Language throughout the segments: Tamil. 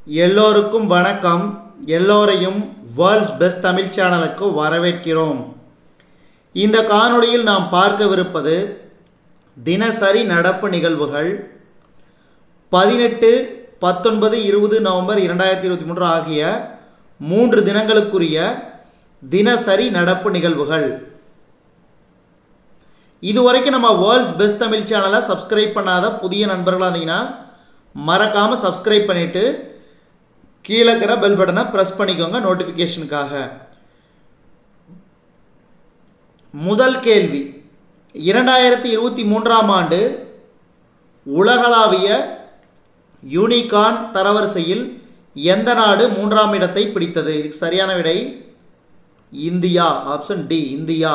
எல்லோருக்கும் வணக்கம் எல்லோரையும் வேர்ல்ட்ஸ் பெஸ்ட் தமிழ் சேனலுக்கு வரவேற்கிறோம் இந்த காணொளியில் நாம் பார்க்கவிருப்பது தினசரி நடப்பு நிகழ்வுகள் பதினெட்டு பத்தொன்பது இருபது நவம்பர் இரண்டாயிரத்தி இருபத்தி மூன்று ஆகிய மூன்று தினங்களுக்குரிய தினசரி நடப்பு நிகழ்வுகள் இதுவரைக்கும் நம்ம வேர்ல்ட்ஸ் பெஸ்ட் தமிழ் சேனலை சப்ஸ்கிரைப் பண்ணாத புதிய நண்பர்களாக இருந்தீங்கன்னா மறக்காமல் சப்ஸ்கிரைப் பண்ணிவிட்டு கீழே இருக்கிற பெல் பட்டனை ப்ரெஸ் பண்ணிக்கோங்க நோட்டிஃபிகேஷனுக்காக முதல் கேள்வி இரண்டாயிரத்தி இருபத்தி மூன்றாம் ஆண்டு உலகளாவிய யூனிகான் தரவரிசையில் எந்த நாடு மூன்றாம் இடத்தை பிடித்தது இதுக்கு சரியான விடை இந்தியா ஆப்ஷன் டி இந்தியா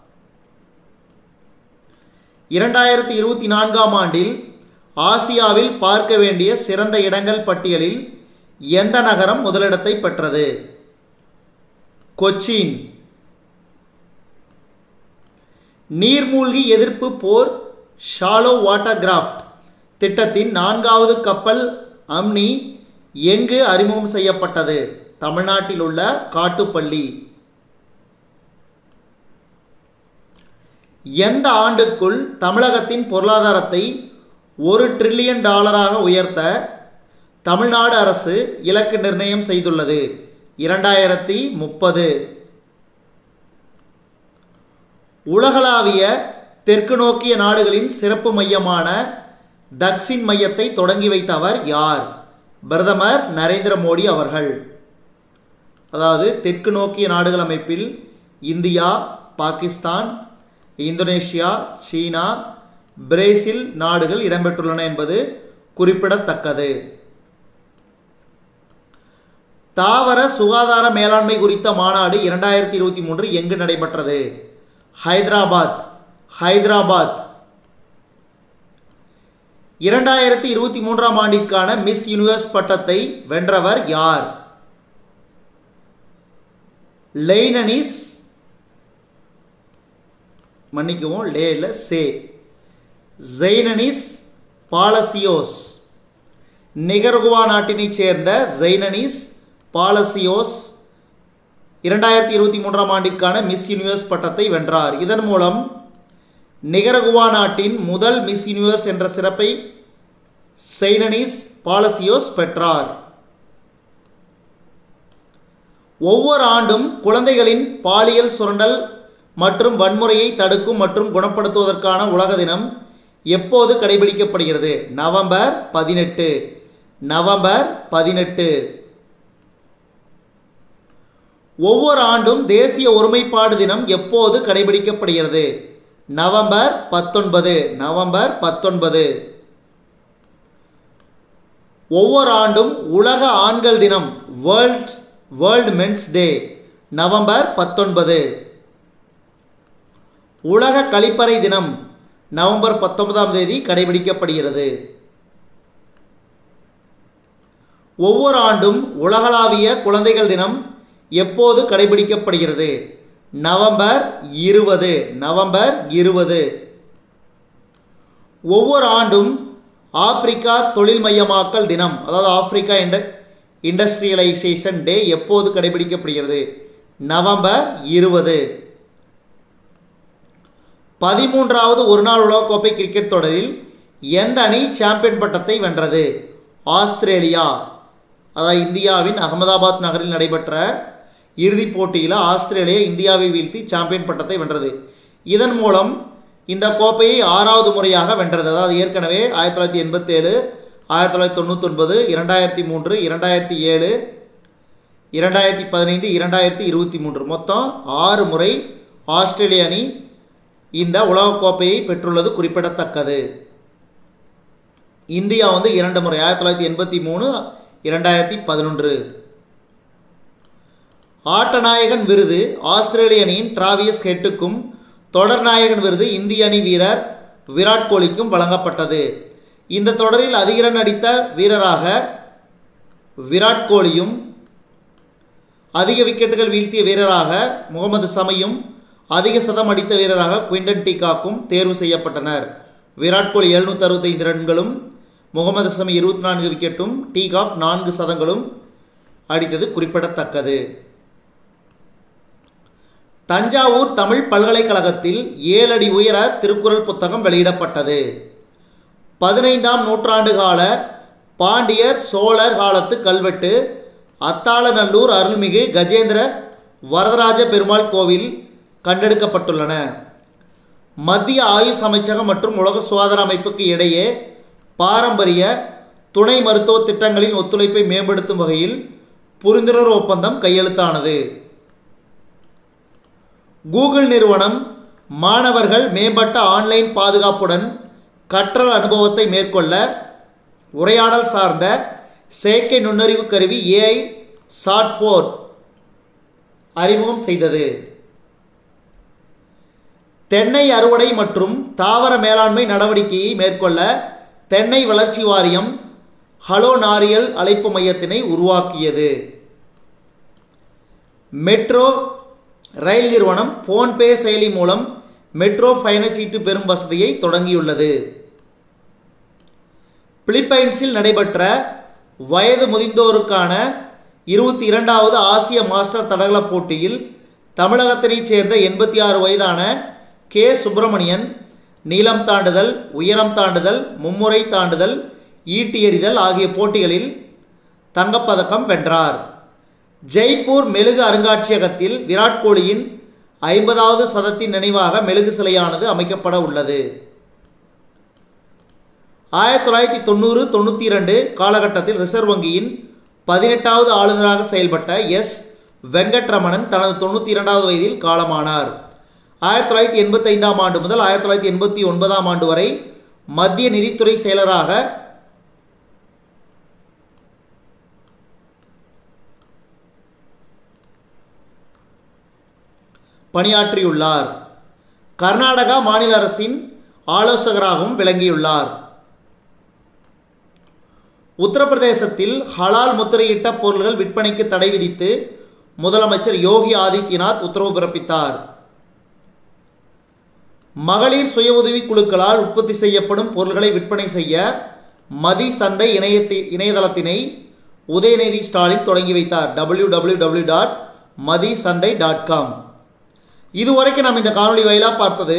இரண்டாயிரத்தி இருபத்தி நான்காம் ஆண்டில் ஆசியாவில் பார்க்க வேண்டிய சிறந்த இடங்கள் பட்டியலில் எந்த நகரம் முதலிடத்தை பெற்றது கொச்சின் நீர்மூழ்கி எதிர்ப்பு போர் ஷாலோ வாட்டர் கிராஃப்ட் திட்டத்தின் நான்காவது கப்பல் அம்னி எங்கு அறிமுகம் செய்யப்பட்டது தமிழ்நாட்டில் உள்ள காட்டுப்பள்ளி எந்த ஆண்டுக்குள் தமிழகத்தின் பொருளாதாரத்தை ஒரு ட்ரில்லியன் டாலராக உயர்த்த தமிழ்நாடு அரசு இலக்கு நிர்ணயம் செய்துள்ளது இரண்டாயிரத்தி முப்பது உலகளாவிய தெற்கு நோக்கிய நாடுகளின் சிறப்பு மையமான தக்சின் மையத்தை தொடங்கி வைத்தவர் யார் பிரதமர் நரேந்திர மோடி அவர்கள் அதாவது தெற்கு நோக்கிய நாடுகள் அமைப்பில் இந்தியா பாகிஸ்தான் இந்தோனேஷியா சீனா பிரேசில் நாடுகள் இடம்பெற்றுள்ளன என்பது குறிப்பிடத்தக்கது தாவர சுகாதார மேலாண்மை குறித்த மாநாடு இரண்டாயிரத்தி இருபத்தி மூன்று எங்கு நடைபெற்றது ஹைதராபாத் ஹைதராபாத் இரண்டாயிரத்தி இருபத்தி மூன்றாம் ஆண்டிற்கான மிஸ் யூனிவர்ஸ் பட்டத்தை வென்றவர் யார் லெய்னனிஸ் மன்னிக்கவும் லேல சே ஜெய்னனிஸ் பாலசியோஸ் நிகர்குவா நாட்டினைச் சேர்ந்த ஜெய்னனிஸ் பாலசியோஸ் இரண்டாயிரத்தி இருபத்தி மூன்றாம் ஆண்டிற்கான மிஸ் யூனிவர்ஸ் பட்டத்தை வென்றார் இதன் மூலம் நிகரகுவா நாட்டின் முதல் மிஸ் யூனிவர்ஸ் என்ற சிறப்பை செய்னனிஸ் பாலசியோஸ் பெற்றார் ஒவ்வொரு ஆண்டும் குழந்தைகளின் பாலியல் சுரண்டல் மற்றும் வன்முறையை தடுக்கும் மற்றும் குணப்படுத்துவதற்கான உலக தினம் எப்போது கடைபிடிக்கப்படுகிறது நவம்பர் பதினெட்டு நவம்பர் பதினெட்டு ஒவ்வொரு ஆண்டும் தேசிய ஒருமைப்பாடு தினம் எப்போது கடைபிடிக்கப்படுகிறது நவம்பர் பத்தொன்பது நவம்பர் பத்தொன்பது ஒவ்வொரு ஆண்டும் உலக ஆண்கள் தினம் world world men's day November பத்தொன்பது உலக கழிப்பறை தினம் நவம்பர் பத்தொன்பதாம் தேதி கடைபிடிக்கப்படுகிறது ஒவ்வொரு ஆண்டும் உலகளாவிய குழந்தைகள் தினம் எப்போது கடைபிடிக்கப்படுகிறது நவம்பர் இருபது நவம்பர் இருபது ஒவ்வொரு ஆண்டும் ஆப்பிரிக்கா தொழில் மையமாக்கல் தினம் அதாவது ஆப்பிரிக்கா இண்ட இண்டஸ்ட்ரியலைசேஷன் டே எப்போது கடைபிடிக்கப்படுகிறது நவம்பர் இருபது பதிமூன்றாவது ஒருநாள் உலகக்கோப்பை கிரிக்கெட் தொடரில் எந்த அணி சாம்பியன் பட்டத்தை வென்றது ஆஸ்திரேலியா அதாவது இந்தியாவின் அகமதாபாத் நகரில் நடைபெற்ற இறுதிப் போட்டியில் ஆஸ்திரேலியா இந்தியாவை வீழ்த்தி சாம்பியன் பட்டத்தை வென்றது இதன் மூலம் இந்த கோப்பையை ஆறாவது முறையாக வென்றது அதாவது ஏற்கனவே ஆயிரத்தி தொள்ளாயிரத்தி எண்பத்தேழு ஆயிரத்தி தொள்ளாயிரத்தி தொண்ணூத்தொன்பது இரண்டாயிரத்தி மூன்று இரண்டாயிரத்தி ஏழு இரண்டாயிரத்தி பதினைந்து இரண்டாயிரத்தி இருபத்தி மூன்று மொத்தம் ஆறு முறை ஆஸ்திரேலிய அணி இந்த உலகக்கோப்பையை பெற்றுள்ளது குறிப்பிடத்தக்கது இந்தியா வந்து இரண்டு முறை ஆயிரத்தி தொள்ளாயிரத்தி எண்பத்தி மூணு இரண்டாயிரத்தி பதினொன்று ஆட்டநாயகன் விருது ஆஸ்திரேலிய அணியின் டிராவியஸ் ஹெட்டுக்கும் தொடர் நாயகன் விருது இந்திய அணி வீரர் விராட் கோலிக்கும் வழங்கப்பட்டது இந்த தொடரில் அதிக ரன் அடித்த வீரராக விராட் கோலியும் அதிக விக்கெட்டுகள் வீழ்த்திய வீரராக முகமது சமையும் அதிக சதம் அடித்த வீரராக குவிண்டன் டிகாக்கும் தேர்வு செய்யப்பட்டனர் விராட் கோலி எழுநூற்றி அறுபத்தைந்து ரன்களும் முகமது சமி இருபத்தி நான்கு விக்கெட்டும் டீகாக் நான்கு சதங்களும் அடித்தது குறிப்பிடத்தக்கது தஞ்சாவூர் தமிழ் பல்கலைக்கழகத்தில் ஏழு அடி உயர திருக்குறள் புத்தகம் வெளியிடப்பட்டது பதினைந்தாம் நூற்றாண்டு கால பாண்டியர் சோழர் காலத்து கல்வெட்டு அத்தாளநல்லூர் அருள்மிகு கஜேந்திர வரதராஜ பெருமாள் கோவில் கண்டெடுக்கப்பட்டுள்ளன மத்திய ஆயுஷ் அமைச்சகம் மற்றும் உலக சுகாதார அமைப்புக்கு இடையே பாரம்பரிய துணை மருத்துவ திட்டங்களின் ஒத்துழைப்பை மேம்படுத்தும் வகையில் புரிந்துணர்வு ஒப்பந்தம் கையெழுத்தானது கூகுள் நிறுவனம் மாணவர்கள் மேம்பட்ட ஆன்லைன் பாதுகாப்புடன் கற்றல் அனுபவத்தை மேற்கொள்ள உரையாடல் சார்ந்த செயற்கை நுண்ணறிவு கருவி ஏஐ சாட்போர்ட் அறிமுகம் செய்தது தென்னை அறுவடை மற்றும் தாவர மேலாண்மை நடவடிக்கையை மேற்கொள்ள தென்னை வளர்ச்சி வாரியம் ஹலோ நாரியல் அழைப்பு மையத்தினை உருவாக்கியது மெட்ரோ ரயில் நிறுவனம் போன்பே செயலி மூலம் மெட்ரோ பயண சீட்டு பெறும் வசதியை தொடங்கியுள்ளது பிலிப்பைன்ஸில் நடைபெற்ற வயது முதிர்ந்தோருக்கான இருபத்தி இரண்டாவது ஆசிய மாஸ்டர் தடகள போட்டியில் தமிழகத்தினைச் சேர்ந்த எண்பத்தி ஆறு வயதான கே சுப்பிரமணியன் நீளம் தாண்டுதல் உயரம் தாண்டுதல் மும்முறை தாண்டுதல் ஈட்டி எறிதல் ஆகிய போட்டிகளில் தங்கப்பதக்கம் வென்றார் ஜெய்ப்பூர் மெழுகு அருங்காட்சியகத்தில் விராட் கோலியின் ஐம்பதாவது சதத்தின் நினைவாக மெழுகு சிலையானது அமைக்கப்பட உள்ளது ஆயிரத்தி தொள்ளாயிரத்தி தொண்ணூறு தொண்ணூற்றி இரண்டு காலகட்டத்தில் ரிசர்வ் வங்கியின் பதினெட்டாவது ஆளுநராக செயல்பட்ட எஸ் வெங்கட்ரமணன் தனது தொண்ணூற்றி இரண்டாவது வயதில் காலமானார் ஆயிரத்தி தொள்ளாயிரத்தி எண்பத்தைந்தாம் ஆண்டு முதல் ஆயிரத்தி தொள்ளாயிரத்தி எண்பத்தி ஒன்பதாம் ஆண்டு வரை மத்திய நிதித்துறை செயலராக பணியாற்றியுள்ளார் கர்நாடகா மாநில அரசின் ஆலோசகராகவும் விளங்கியுள்ளார் உத்தரப்பிரதேசத்தில் ஹலால் முத்திரையிட்ட பொருள்கள் விற்பனைக்கு தடை விதித்து முதலமைச்சர் யோகி ஆதித்யநாத் உத்தரவு பிறப்பித்தார் மகளிர் சுய உதவி குழுக்களால் உற்பத்தி செய்யப்படும் பொருள்களை விற்பனை செய்ய மதி சந்தை இணையத்தி இணையதளத்தினை உதயநிதி ஸ்டாலின் தொடங்கி வைத்தார் W W W dot Mathi Sandhai dot com இதுவரைக்கும் நாம் இந்த காணொளி வாயிலாக பார்த்தது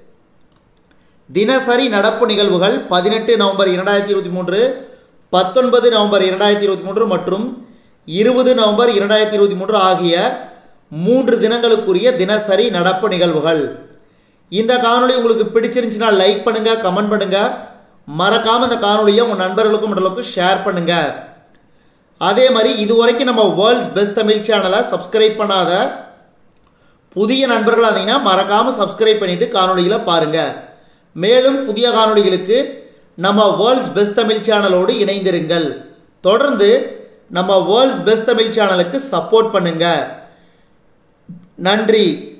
தினசரி நடப்பு நிகழ்வுகள் பதினெட்டு நவம்பர் இரண்டாயிரத்தி இருபத்தி மூன்று பத்தொன்பது நவம்பர் இரண்டாயிரத்தி இருபத்தி மூன்று மற்றும் இருபது நவம்பர் இரண்டாயிரத்தி இருபத்தி மூன்று ஆகிய மூன்று தினங்களுக்குரிய தினசரி நடப்பு நிகழ்வுகள் இந்த காணொளி உங்களுக்கு பிடிச்சிருந்துச்சுன்னா லைக் பண்ணுங்கள் கமெண்ட் பண்ணுங்கள் மறக்காமல் இந்த காணொலியை உங்கள் நண்பர்களுக்கும் மற்றவர்களுக்கும் ஷேர் பண்ணுங்கள் அதே மாதிரி இதுவரைக்கும் நம்ம வேர்ல்ட்ஸ் பெஸ்ட் தமிழ் சேனலை சப்ஸ்கிரைப் பண்ணாத புதிய நண்பர்களாக இருந்தீங்கன்னா மறக்காமல் சப்ஸ்கிரைப் பண்ணிவிட்டு காணொலிகளை பாருங்கள் மேலும் புதிய காணொளிகளுக்கு நம்ம வேர்ல்ட்ஸ் பெஸ்ட் தமிழ் சேனலோடு இணைந்திருங்கள் தொடர்ந்து நம்ம வேர்ல்ட்ஸ் பெஸ்ட் தமிழ் சேனலுக்கு சப்போர்ட் பண்ணுங்கள் நன்றி